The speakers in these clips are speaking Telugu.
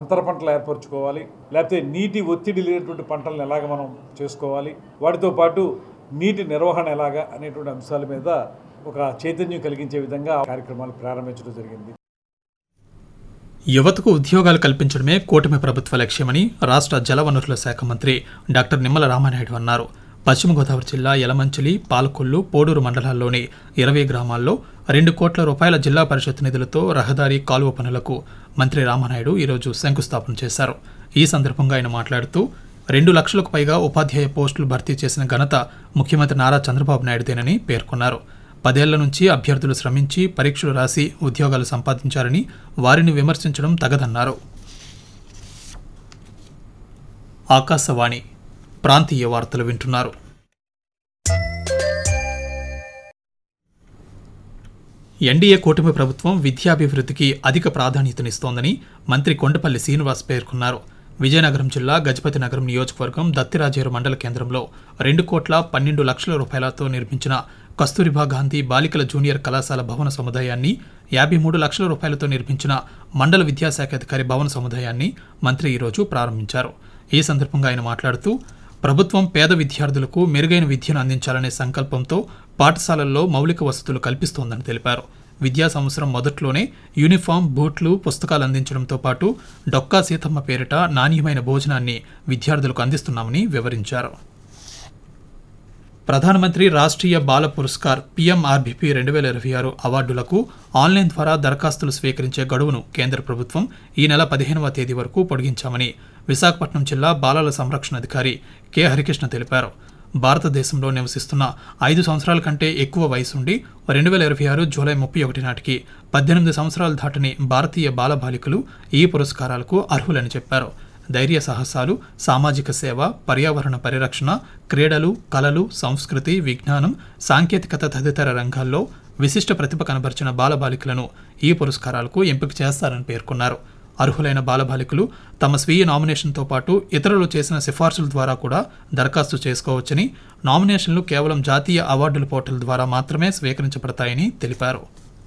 అంతర పంటలు ఏర్పరచుకోవాలి లేకపోతే నీటి ఒత్తిడి లేనటువంటి పంటలను ఎలాగ మనం చేసుకోవాలి వాటితో పాటు నీటి నిర్వహణ ఎలాగా అనేటువంటి అంశాల మీద ఒక చైతన్యం కలిగించే విధంగా కార్యక్రమాలు ప్రారంభించడం జరిగింది యువతకు ఉద్యోగాలు కల్పించడమే కూటమి ప్రభుత్వ లక్ష్యమని రాష్ట్ర జలవనరుల శాఖ మంత్రి డాక్టర్ నిమ్మల రామానాయుడు అన్నారు పశ్చిమ గోదావరి జిల్లా యలమంచిలి పాలకొల్లు పోడూరు మండలాల్లోని ఇరవై గ్రామాల్లో రెండు కోట్ల రూపాయల జిల్లా పరిషత్ నిధులతో రహదారి కాలువ పనులకు మంత్రి రామానాయుడు ఈరోజు శంకుస్థాపన చేశారు ఈ సందర్భంగా ఆయన మాట్లాడుతూ రెండు లక్షలకు పైగా ఉపాధ్యాయ పోస్టులు భర్తీ చేసిన ఘనత ముఖ్యమంత్రి నారా చంద్రబాబు నాయుడుదేనని పేర్కొన్నారు పదేళ్ల నుంచి అభ్యర్థులు శ్రమించి పరీక్షలు రాసి ఉద్యోగాలు సంపాదించారని వారిని విమర్శించడం తగదన్నారు ఆకాశవాణి ప్రాంతీయ వార్తలు వింటున్నారు ఎన్డీఏ కూటమి ప్రభుత్వం విద్యాభివృద్ధికి అధిక ప్రాధాన్యతనిస్తోందని మంత్రి కొండపల్లి శ్రీనివాస్ పేర్కొన్నారు విజయనగరం జిల్లా గజపతి నగరం నియోజకవర్గం దత్తిరాజేరు మండల కేంద్రంలో రెండు కోట్ల పన్నెండు లక్షల రూపాయలతో నిర్మించిన కస్తూరిబా గాంధీ బాలికల జూనియర్ కళాశాల భవన సముదాయాన్ని యాభై మూడు లక్షల రూపాయలతో నిర్మించిన మండల విద్యాశాఖ అధికారి భవన సముదాయాన్ని మంత్రి ఈరోజు ప్రారంభించారు ఈ సందర్భంగా ఆయన మాట్లాడుతూ ప్రభుత్వం పేద విద్యార్థులకు మెరుగైన విద్యను అందించాలనే సంకల్పంతో పాఠశాలల్లో మౌలిక వసతులు కల్పిస్తోందని తెలిపారు విద్యా సంవత్సరం మొదట్లోనే యూనిఫామ్ బూట్లు పుస్తకాలు అందించడంతో పాటు డొక్కా సీతమ్మ పేరిట నాణ్యమైన భోజనాన్ని విద్యార్థులకు అందిస్తున్నామని వివరించారు ప్రధానమంత్రి రాష్ట్రీయ బాల పురస్కార్ పీఎంఆర్బీపీ రెండు వేల ఇరవై ఆరు అవార్డులకు ఆన్లైన్ ద్వారా దరఖాస్తులు స్వీకరించే గడువును కేంద్ర ప్రభుత్వం ఈ నెల పదిహేనవ తేదీ వరకు పొడిగించామని విశాఖపట్నం జిల్లా బాలల సంరక్షణ అధికారి కె హరికృష్ణ తెలిపారు భారతదేశంలో నివసిస్తున్న ఐదు సంవత్సరాల కంటే ఎక్కువ వయసుండి రెండు వేల ఇరవై ఆరు జూలై ముప్పై ఒకటి నాటికి పద్దెనిమిది సంవత్సరాలు దాటని భారతీయ బాలబాలికలు ఈ పురస్కారాలకు అర్హులని చెప్పారు ధైర్య సాహసాలు సామాజిక సేవ పర్యావరణ పరిరక్షణ క్రీడలు కళలు సంస్కృతి విజ్ఞానం సాంకేతికత తదితర రంగాల్లో విశిష్ట ప్రతిభ కనబరిచిన బాలబాలికలను ఈ పురస్కారాలకు ఎంపిక చేస్తారని పేర్కొన్నారు అర్హులైన బాలబాలికలు తమ స్వీయ నామినేషన్తో పాటు ఇతరులు చేసిన సిఫార్సుల ద్వారా కూడా దరఖాస్తు చేసుకోవచ్చని నామినేషన్లు కేవలం జాతీయ అవార్డుల పోర్టల్ ద్వారా మాత్రమే స్వీకరించబడతాయని తెలిపారు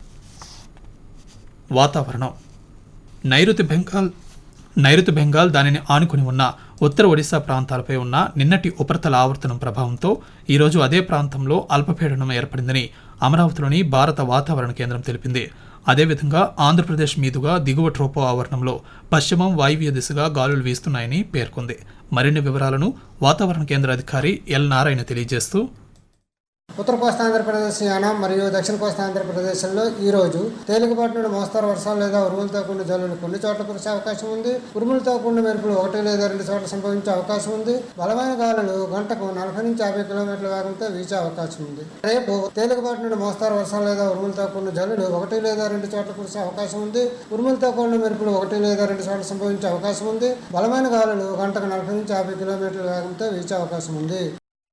వాతావరణం నైరుతి బెంగాల్ నైరుతి బెంగాల్ దానిని ఆనుకుని ఉన్న ఉత్తర ఒడిశా ప్రాంతాలపై ఉన్న నిన్నటి ఉపరితల ఆవర్తనం ప్రభావంతో ఈరోజు అదే ప్రాంతంలో అల్పపీడనం ఏర్పడిందని అమరావతిలోని భారత వాతావరణ కేంద్రం తెలిపింది అదేవిధంగా ఆంధ్రప్రదేశ్ మీదుగా దిగువ ట్రోపో ఆవరణంలో పశ్చిమం వాయువ్య దిశగా గాలులు వీస్తున్నాయని పేర్కొంది మరిన్ని వివరాలను వాతావరణ కేంద్ర అధికారి ఎల్ నారాయణ తెలియజేస్తూ ఉత్తర కోస్తా ఆంధ్రప్రదేశ్ యానం మరియు దక్షిణ కోస్తా ఆంధ్రప్రదేశ్లో ఈ రోజు తేలికపాటి నుండి మోస్తారు వర్షాలు లేదా ఉరుములతో కూడిన జల్లులు కొన్ని చోట్ల కురిసే అవకాశం ఉంది ఉరుములతో కూడిన మెరుపులు ఒకటి లేదా రెండు చోట్ల సంభవించే అవకాశం ఉంది బలమైన గాలులు గంటకు నలభై నుంచి యాభై కిలోమీటర్ల వేగంతో వీచే అవకాశం ఉంది రేపు తేలికపాటి నుండి మోస్తారు వర్షాలు లేదా ఉరుములతో కూడిన జల్లులు ఒకటి లేదా రెండు చోట్ల కురిసే అవకాశం ఉంది ఉరుములతో కూడిన మెరుపులు ఒకటి లేదా రెండు చోట్ల సంభవించే అవకాశం ఉంది బలమైన గాలులు గంటకు నలభై నుంచి యాభై కిలోమీటర్ల వేగంతో వీచే అవకాశం ఉంది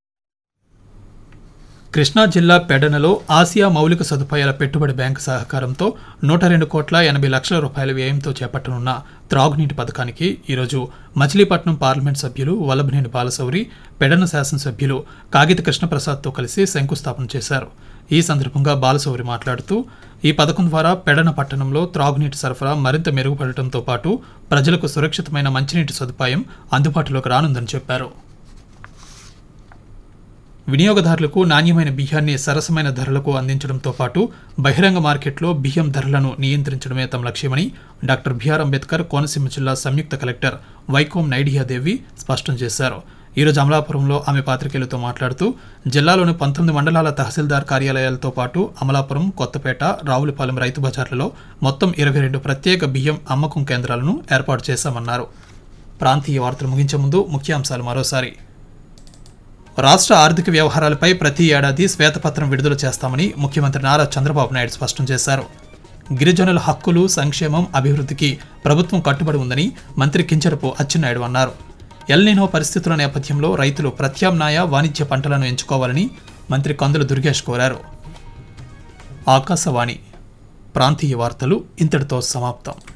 కృష్ణా జిల్లా పెడనలో ఆసియా మౌలిక సదుపాయాల పెట్టుబడి బ్యాంకు సహకారంతో నూట రెండు కోట్ల ఎనభై లక్షల రూపాయల వ్యయంతో చేపట్టనున్న త్రాగునీటి పథకానికి ఈరోజు మచిలీపట్నం పార్లమెంట్ సభ్యులు వల్లభనేని బాలశౌరి పెడన శాసనసభ్యులు కాగిత కృష్ణప్రసాద్తో కలిసి శంకుస్థాపన చేశారు ఈ సందర్భంగా బాలశౌరి మాట్లాడుతూ ఈ పథకం ద్వారా పెడన పట్టణంలో త్రాగునీటి సరఫరా మరింత మెరుగుపడటంతో పాటు ప్రజలకు సురక్షితమైన మంచినీటి సదుపాయం అందుబాటులోకి రానుందని చెప్పారు వినియోగదారులకు నాణ్యమైన బియ్యాన్ని సరసమైన ధరలకు అందించడంతో పాటు బహిరంగ మార్కెట్లో బియ్యం ధరలను నియంత్రించడమే తమ లక్ష్యమని డాక్టర్ బిఆర్ అంబేద్కర్ కోనసీమ జిల్లా సంయుక్త కలెక్టర్ వైకోం నైడియాదేవి స్పష్టం చేశారు ఈరోజు అమలాపురంలో ఆమె పాత్రికేయులతో మాట్లాడుతూ జిల్లాలోని పంతొమ్మిది మండలాల తహసీల్దార్ కార్యాలయాలతో పాటు అమలాపురం కొత్తపేట రావులపాలెం రైతు బజార్లలో మొత్తం ఇరవై రెండు ప్రత్యేక బియ్యం అమ్మకం కేంద్రాలను ఏర్పాటు చేశామన్నారు ప్రాంతీయ వార్తలు ముగించే ముందు ముఖ్యాంశాలు మరోసారి రాష్ట్ర ఆర్థిక వ్యవహారాలపై ప్రతి ఏడాది శ్వేతపత్రం విడుదల చేస్తామని ముఖ్యమంత్రి నారా చంద్రబాబు నాయుడు స్పష్టం చేశారు గిరిజనుల హక్కులు సంక్షేమం అభివృద్ధికి ప్రభుత్వం కట్టుబడి ఉందని మంత్రి కించరపు అచ్చెన్నాయుడు అన్నారు ఎల్నినో పరిస్థితుల నేపథ్యంలో రైతులు ప్రత్యామ్నాయ వాణిజ్య పంటలను ఎంచుకోవాలని మంత్రి కందుల దుర్గేష్ కోరారు ఆకాశవాణి ప్రాంతీయ వార్తలు ఇంతటితో సమాప్తం